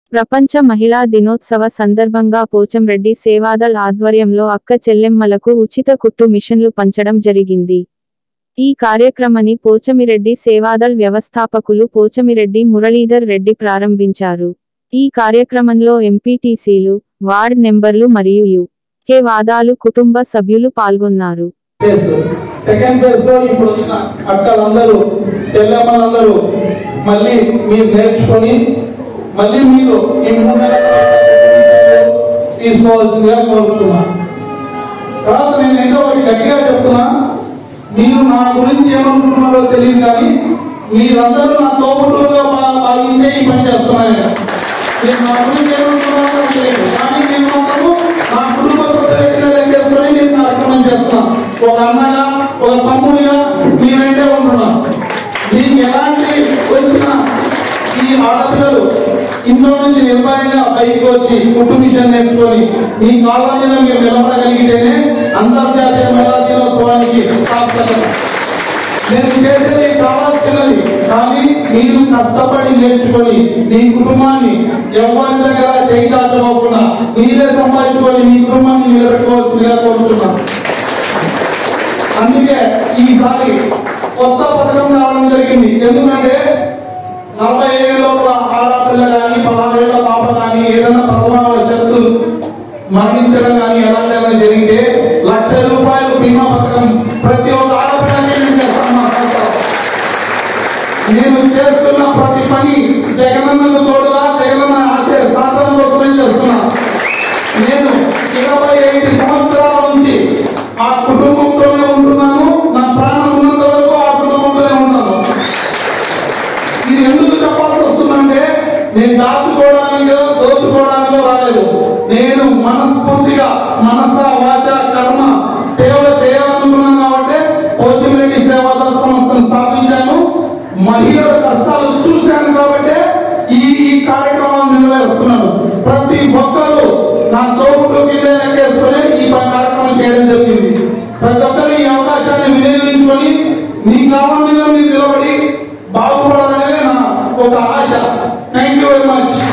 ప్రపంచ మహిళా దినోత్సవ సందర్భంగా పోచంరెడ్డి సేవాదల్ ఆధ్వర్యంలో అక్క చెల్లెమ్మలకు ఉచిత కుట్టు మిషన్లు పంచడం జరిగింది ఈ కార్యక్రమని పోచమిరెడ్డి సేవాదల్ వ్యవస్థాపకులు పోచమిరెడ్డి మురళీధర్ రెడ్డి ప్రారంభించారు ఈ కార్యక్రమంలో ఎంపీటీసీలు వార్డ్ నెంబర్లు మరియు యు కే వాదాలు కుటుంబ సభ్యులు పాల్గొన్నారు ఫేజ్ సెకండ్ ఫేజ్ లో ఇప్పుడు వచ్చిన అక్కలందరూ చెల్లెమ్మలందరూ మళ్ళీ మీరు నేర్చుకొని మళ్ళీ మీరు ఈ మూడు నెలల తీసుకోవాల్సిందిగా కోరుతున్నా తర్వాత నేను ఏదో ఒకటి గట్టిగా చెప్తున్నా మీరు నా గురించి ఏమనుకుంటున్నారో తెలియదు కానీ మీరందరూ నా తోబుట్టుగా భావించే ఈ పని చేస్తున్నాను నేను. మీరు నా గురించి ఏమనుకుంటున్నారో నాకు తెలియదు కానీ నేను మాత్రము నా కుటుంబ సభ్యులుగా లెక్కేసుకొని నేను కార్యక్రమం చేస్తున్నాను ఒక అన్నగా ఒక తమ్ముడిగా మీ వెంటే ఉంటున్నాను మీకు ఎలాంటి వచ్చిన ఈ ఆడపిల్లలు ఇంట్లో నుంచి నిర్భయంగా పైకి వచ్చి కుటుంబ మిషన్ నేర్చుకొని మీ కాళ్ళ మీద మీరు నిలబడగలిగితేనే అంతర్జాతీయ మహిళా దినోత్సవానికి సార్థకత నేను చేసేది కావాల్సినది కానీ మీరు కష్టపడి నేర్చుకొని మీ కుటుంబాన్ని ఎవరి దగ్గర చేయించాల్సుకోకుండా మీరే సంపాదించుకొని మీ కుటుంబాన్ని నిలబెట్టుకోవాల్సిందిగా కోరుతున్నాను అందుకే ఈసారి కొత్త పథకం రావడం జరిగింది ఎందుకంటే నలభై ఏళ్ళ ఆడపిల్ల కానీ పదహారేళ్ల పాప కానీ ఏదైనా ప్రసవావశత్తు మరణించడం కానీ ఎలాంటి జరిగితే లక్ష రూపాయలు బీమా పథకం ప్రతి ఒక్క ఆడపిల్లకి నేను చేస్తాను మా సంస్థ. నేను చేస్తున్న ప్రతి పని జగనన్నకు తోడుగా జగనన్న ఆశయ సాధన కోసమే చేస్తున్నా నేను ఇరవై ఐదు సంవత్సరాల నుంచి ఆ కుటుంబంతోనే ఉంటున్నాను నా ప్రాణం ఉన్నంత వరకు ఆ కుటుంబంతోనే ఉన్నాను ఇది ఎందుకు చెప్పాల్సి వస్తుందంటే నేను దాచుకోవడానికో దోచుకోవడానికో రాలేదు నేను మనస్ఫూర్తిగా మనస వాచ కర్మ సేవ చేయాలనుకున్నాను కాబట్టి పోచిమిరెడ్డి సేవాదళ సంస్థను స్థాపించాను మహిళల కష్టాలు చూశాను కాబట్టి ఈ ఈ కార్యక్రమాన్ని నిర్వహిస్తున్నాను ప్రతి ఒక్కరూ నా తోపులోకి లెక్కేసుకొని ఈ ప- కార్యక్రమం చేయడం జరిగింది ప్రతి ఒక్కరు ఈ అవకాశాన్ని వినియోగించుకొని మీ గ్రామం మీద మీరు నిలబడి బాగుపడాలనేది నా ఒక ఆశ థ్యాంక్ యూ వెరీ మచ్